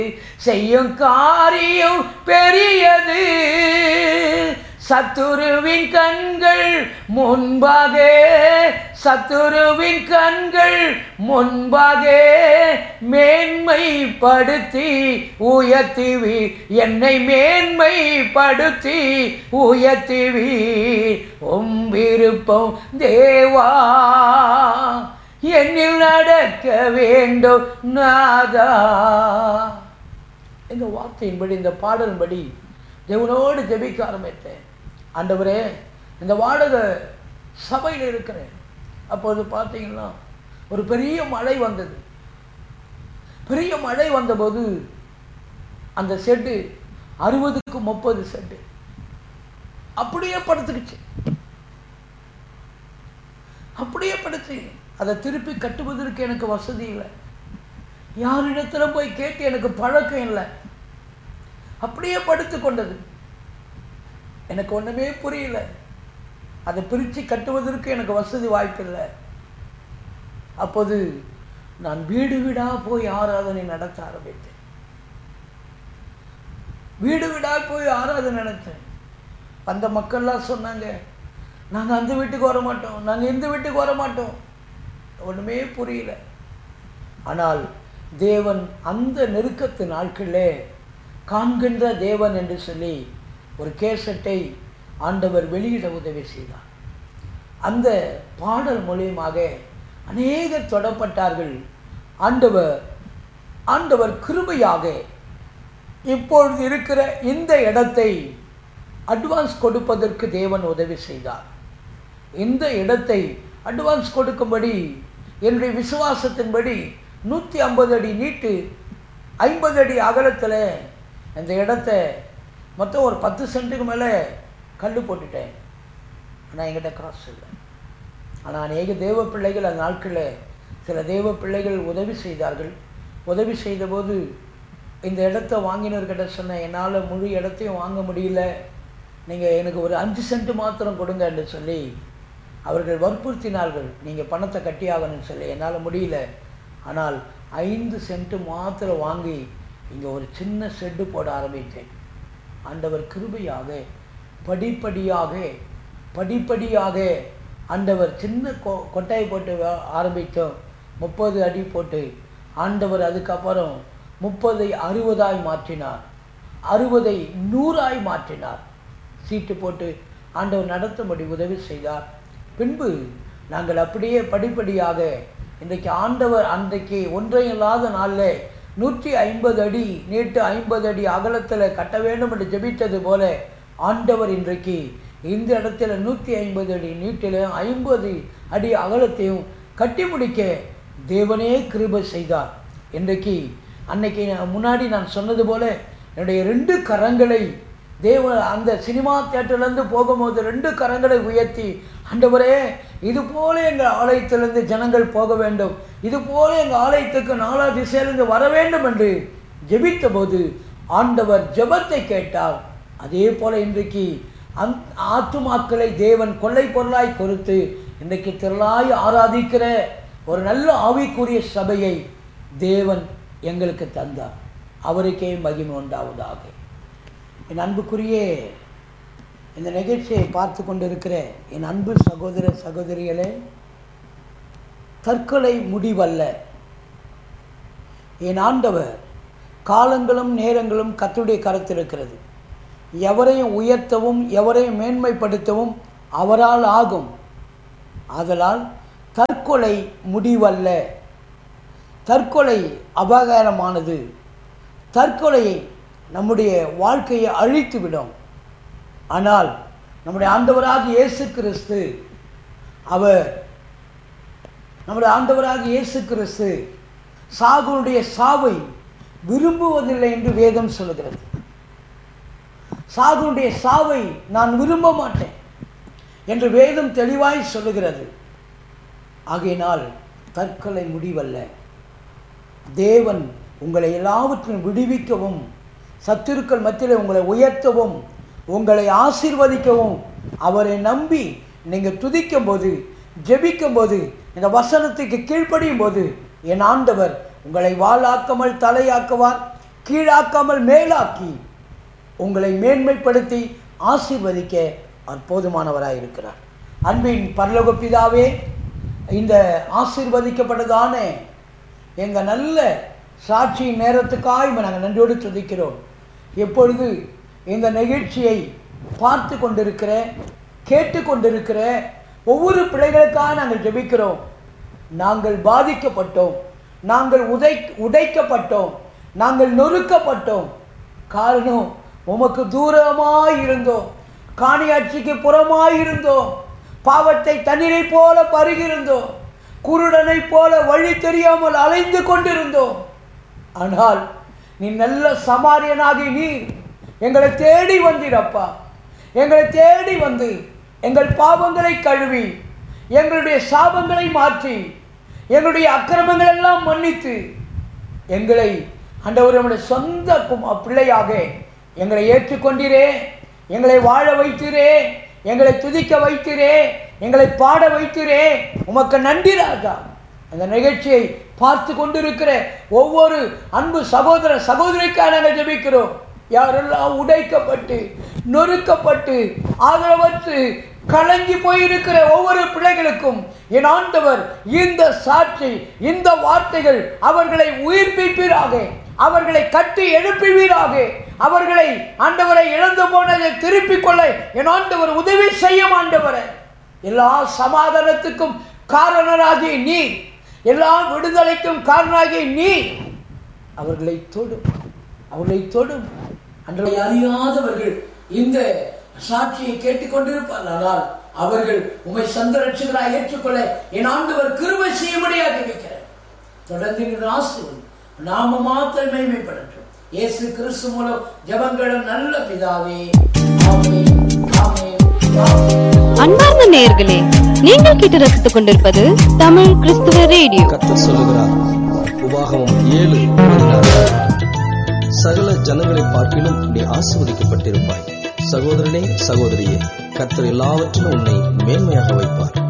செய்யும் காரியம் பெரியது சத்துருவின் கண்கள் முன்பாக சத்துருவின் கண்கள் முன்பாக மேன்மைப்படுத்தி உயர்த்திவி என்னை மேன்மைப்படுத்தி உயர்த்திவி உம் விருப்பம் தேவா என்னில் நடக்க வேண்டும் நாதா இந்த வார்த்தையின்படி இந்த பாடலின்படி தேவனோடு ஜெபிக்க ஆரம்பித்தேன் ஆண்டவரே இந்த வாடக சபையில் இருக்கிறேன் அப்போது பார்த்தீங்கன்னா ஒரு பெரிய மழை வந்தது பெரிய மழை வந்தபோது அந்த செட்டு அறுபதுக்கு முப்பது செட்டு அப்படியே படுத்துக்கிச்சு அப்படியே படுத்து அதை திருப்பி கட்டுவதற்கு எனக்கு வசதி இல்லை யாரிடத்துல போய் கேட்டு எனக்கு பழக்கம் இல்லை அப்படியே படுத்து கொண்டது எனக்கு ஒன்றுமே புரியல அதை பிரித்து கட்டுவதற்கு எனக்கு வசதி வாய்ப்பில்லை அப்போது நான் வீடு வீடாக போய் ஆராதனை நடத்த ஆரம்பித்தேன் வீடு வீடாக போய் ஆராதனை நடத்தேன் அந்த மக்கள்லாம் சொன்னாங்க நாங்கள் அந்த வீட்டுக்கு வர மாட்டோம் நாங்கள் இந்த வீட்டுக்கு வர மாட்டோம் ஒன்றுமே புரியல ஆனால் தேவன் அந்த நெருக்கத்து நாட்களிலே காண்கின்ற தேவன் என்று சொல்லி ஒரு கேசட்டை ஆண்டவர் வெளியிட உதவி செய்தார் அந்த பாடல் மூலியமாக அநேகர் தொடப்பட்டார்கள் ஆண்டவர் ஆண்டவர் கிருபையாக இப்பொழுது இருக்கிற இந்த இடத்தை அட்வான்ஸ் கொடுப்பதற்கு தேவன் உதவி செய்தார் இந்த இடத்தை அட்வான்ஸ் கொடுக்கும்படி என்னுடைய விசுவாசத்தின்படி நூற்றி ஐம்பது அடி நீட்டு ஐம்பது அடி அகலத்தில் இந்த இடத்த மொத்தம் ஒரு பத்து சென்ட்டுக்கு மேலே கல் போட்டுட்டேன் ஆனால் என்கிட்ட காசு இல்லை ஆனால் அநேக தேவ பிள்ளைகள் அந்த நாட்களில் சில தேவ பிள்ளைகள் உதவி செய்தார்கள் உதவி செய்தபோது இந்த இடத்த வாங்கினவர்கிட்ட சொன்னேன் என்னால் முழு இடத்தையும் வாங்க முடியல நீங்கள் எனக்கு ஒரு அஞ்சு சென்ட் மாத்திரம் கொடுங்க என்று சொல்லி அவர்கள் வற்புறுத்தினார்கள் நீங்கள் பணத்தை கட்டியாகணும்னு சொல்லி என்னால் முடியல ஆனால் ஐந்து சென்ட் மாத்திரம் வாங்கி இங்கே ஒரு சின்ன ஷெட்டு போட ஆரம்பித்தேன் ஆண்டவர் கிருபையாக படிப்படியாக படிப்படியாக ஆண்டவர் சின்ன கொ கொட்டாய் போட்டு வ- ஆரம்பித்தோம் முப்பது அடி போட்டு ஆண்டவர் அதுக்கப்புறம் முப்பதை அறுபதாய் மாற்றினார் அறுபதை நூறாய் மாற்றினார் சீட்டு போட்டு ஆண்டவர் நடத்தும்படி உதவி செய்தார் பின்பு நாங்கள் அப்படியே படிப்படியாக இன்றைக்கு ஆண்டவர் அன்றைக்கு ஒன்றையும் இல்லாத நாளில் நூற்றி ஐம்பது அடி நீட்டு ஐம்பது அடி அகலத்தில் கட்ட வேண்டும் என்று ஜெபித்தது போல ஆண்டவர் இன்றைக்கு இந்த இடத்துல நூற்றி ஐம்பது அடி நீட்டிலும் ஐம்பது அடி அகலத்தையும் கட்டி முடிக்க தேவனே கிருபை செய்தார் இன்றைக்கு அன்னைக்கு நான் முன்னாடி நான் சொன்னது போல என்னுடைய ரெண்டு கரங்களை தேவ அந்த சினிமா தேட்டர்லேருந்து போகும்போது ரெண்டு கரங்களை உயர்த்தி ஆண்டவரே இது போல எங்கள் ஆலயத்திலிருந்து ஜனங்கள் போக வேண்டும் இது போல எங்கள் ஆலயத்துக்கு நாலா திசையிலிருந்து வர வேண்டும் என்று ஜெபித்த போது ஆண்டவர் ஜெபத்தை கேட்டார் அதே போல இன்றைக்கு அந் ஆத்துமாக்களை தேவன் கொள்ளை பொருளாய் கொடுத்து இன்றைக்கு திரளாய் ஆராதிக்கிற ஒரு நல்ல ஆவிக்குரிய சபையை தேவன் எங்களுக்கு தந்தார் அவருக்கே மகிமை உண்டாவதாக என் அன்புக்குரிய இந்த நிகழ்ச்சியை பார்த்து கொண்டிருக்கிற என் அன்பு சகோதர சகோதரிகளே தற்கொலை முடிவல்ல என் ஆண்டவர் காலங்களும் நேரங்களும் கர்த்தருடைய கருத்தில் இருக்கிறது எவரையும் உயர்த்தவும் எவரையும் மேன்மைப்படுத்தவும் அவரால் ஆகும் ஆதலால் தற்கொலை முடிவல்ல தற்கொலை அபாகாரமானது தற்கொலையை நம்முடைய வாழ்க்கையை அழித்துவிடும் ஆனால் நம்முடைய ஆண்டவராக இயேசு கிறிஸ்து அவர் நம்முடைய ஆண்டவராக இயேசு கிறிஸ்து சாகுனுடைய சாவை விரும்புவதில்லை என்று வேதம் சொல்லுகிறது சாகுனுடைய சாவை நான் விரும்ப மாட்டேன் என்று வேதம் தெளிவாய் சொல்லுகிறது ஆகையினால் தற்கொலை முடிவல்ல தேவன் உங்களை எல்லாவற்றையும் விடுவிக்கவும் சத்துருக்கள் மத்தியில் உங்களை உயர்த்தவும் உங்களை ஆசீர்வதிக்கவும் அவரை நம்பி நீங்கள் துதிக்கும் போது ஜெபிக்கும் போது இந்த வசனத்துக்கு கீழ்ப்படியும் போது என் ஆண்டவர் உங்களை வாளாக்காமல் தலையாக்குவார் கீழாக்காமல் மேலாக்கி உங்களை மேன்மைப்படுத்தி ஆசீர்வதிக்க அவர் போதுமானவராய் இருக்கிறார் அன்பின் பரலோக பிதாவே இந்த ஆசீர்வதிக்கப்பட்டதான எங்கள் நல்ல சாட்சியின் நேரத்துக்காக நாங்கள் நன்றியோடு துதிக்கிறோம் எப்பொழுது இந்த நிகழ்ச்சியை பார்த்து கொண்டிருக்கிற கேட்டு கொண்டிருக்கிற ஒவ்வொரு பிள்ளைகளுக்காக நாங்கள் ஜெபிக்கிறோம் நாங்கள் பாதிக்கப்பட்டோம் நாங்கள் உதை உடைக்கப்பட்டோம் நாங்கள் நொறுக்கப்பட்டோம் காரணம் உமக்கு தூரமாய் இருந்தோம் காணியாட்சிக்கு புறமாய் இருந்தோம் பாவத்தை தண்ணீரை போல பருகிருந்தோம் குருடனை போல வழி தெரியாமல் அலைந்து கொண்டிருந்தோம் ஆனால் நீ நல்ல சமாரியனாகி நீர் எங்களை தேடி வந்தீரப்பா எங்களை தேடி வந்து எங்கள் பாவங்களை கழுவி எங்களுடைய சாபங்களை மாற்றி எங்களுடைய அக்கிரமங்கள் எல்லாம் மன்னித்து எங்களை ஆண்டவர் நம்முடைய சொந்த கும்- பிள்ளையாக எங்களை ஏற்றுக்கொண்டீரே எங்களை வாழ வைத்தீரே எங்களை துதிக்க வைத்தீரே எங்களை பாட வைத்தீரே உமக்கு நன்றி ராஜா அந்த நிகழ்ச்சியை பார்த்து கொண்டிருக்கிற ஒவ்வொரு அன்பு சகோதர சகோதரிக்காக நாங்கள் ஜெபிக்கிறோம் யாரெல்லாம் உடைக்கப்பட்டு நொறுக்கப்பட்டு ஆதரவற்று கலங்கி போயிருக்கிற ஒவ்வொரு பிள்ளைகளுக்கும் என் ஆண்டவர் இந்த சாட்சி இந்த வார்த்தைகள் அவர்களை உயிர்ப்பிப்பீராக அவர்களை கட்டி எழுப்புவீராக அவர்களை ஆண்டவரை இழந்து போனதை திருப்பிக் கொள்ள என் ஆண்டவர் உதவி செய்யும் ஆண்டவரை எல்லா சமாதானத்துக்கும் காரணராகிய நீ எல்லா விடுதலைக்கும் காரணராகிய நீ அவர்களை தொடும் அவர்களை தொடும் அன்றை அறியாதவர்கள் இந்த சாட்சியை கேட்டுக்கொண்டிருப்பார்கள் அவர்கள் உமை சந்த ரட்சகராய் ஏற்றுக்கொள்ள என் ஆண்டவர் கிருபை செய்யும்படியாக வைக்கிறார் தொடர்ந்து இந்த ஆசிரியர் நாம மாத்திரம் மேன்மைப்படட்டும் இயேசு கிறிஸ்து மூலம் ஜெபங்களும் நல்ல பிதாவே ஆமென் ஆமென் ஆமென் அன்பார்ந்த நேயர்களே நீங்கள் கேட்டு ரசித்துக் கொண்டிருப்பது தமிழ் கிறிஸ்துவ ரேடியோ கர்த்தர் சொல்லுகிறார் உபாகமம் ஏழு பதினாறு சகல ஜனங்களை பார்க்கிலும் நீ ஆசீர்வதிக்கப்பட்டிருப்பாய் சகோதரனே சகோதரியே கர்த்தர் எல்லாவற்றிலும் உன்னை மேன்மையாக வைப்பார்